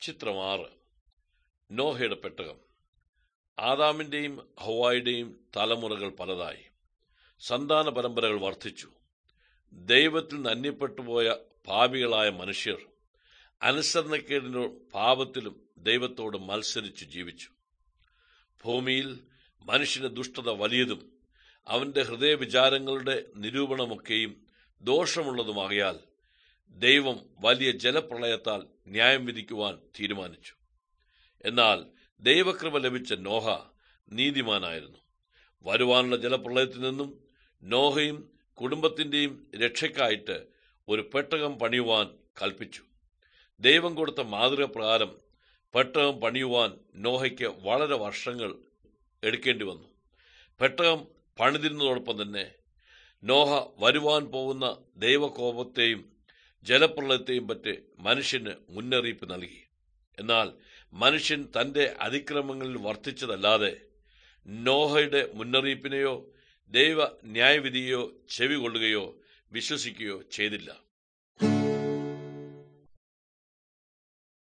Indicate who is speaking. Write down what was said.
Speaker 1: ചിത്രം ആറ് നോഹയുടെ പെട്ടകം ആദാമിന്റെയും ഹവായുടെയും തലമുറകൾ പലതായി സന്താന പരമ്പരകൾ വർദ്ധിച്ചു ദൈവത്തിൽ നിന്ന് അന്യപ്പെട്ടുപോയ പാപികളായ മനുഷ്യർ അനുസരണക്കേടിനോ പാപത്തിലും ദൈവത്തോട് മത്സരിച്ചു ജീവിച്ചു ഭൂമിയിൽ മനുഷ്യന്റെ ദുഷ്ടത വലിയതും അവന്റെ ഹൃദയവിചാരങ്ങളുടെ നിരൂപണമൊക്കെയും ദോഷമുള്ളതുമാകയാൽ ദൈവം വലിയ ജലപ്രളയത്താൽ ന്യായം വിധിക്കുവാൻ തീരുമാനിച്ചു എന്നാൽ ദൈവകൃപ ലഭിച്ച നോഹ നീതിമാനായിരുന്നു വരുവാനുള്ള ജലപ്രളയത്തിൽ നിന്നും നോഹയും കുടുംബത്തിന്റെയും രക്ഷയ്ക്കായിട്ട് ഒരു പെട്ടകം പണിയുവാൻ കൽപ്പിച്ചു ദൈവം കൊടുത്ത മാതൃക പ്രകാരം പെട്ടകം പണിയുവാൻ നോഹയ്ക്ക് വളരെ വർഷങ്ങൾ എടുക്കേണ്ടി വന്നു പെട്ടകം പണിതിരുന്നതോടൊപ്പം തന്നെ നോഹ വരുവാൻ പോകുന്ന ദൈവകോപത്തെയും ജലപ്രളയത്തെയും പറ്റി മനുഷ്യന് മുന്നറിയിപ്പ് നൽകി എന്നാൽ മനുഷ്യൻ തന്റെ അതിക്രമങ്ങളിൽ വർദ്ധിച്ചതല്ലാതെ നോഹയുടെ മുന്നറിയിപ്പിനെയോ ദൈവ ന്യായവിധിയോ ചെവി കൊള്ളുകയോ വിശ്വസിക്കുകയോ ചെയ്തില്ല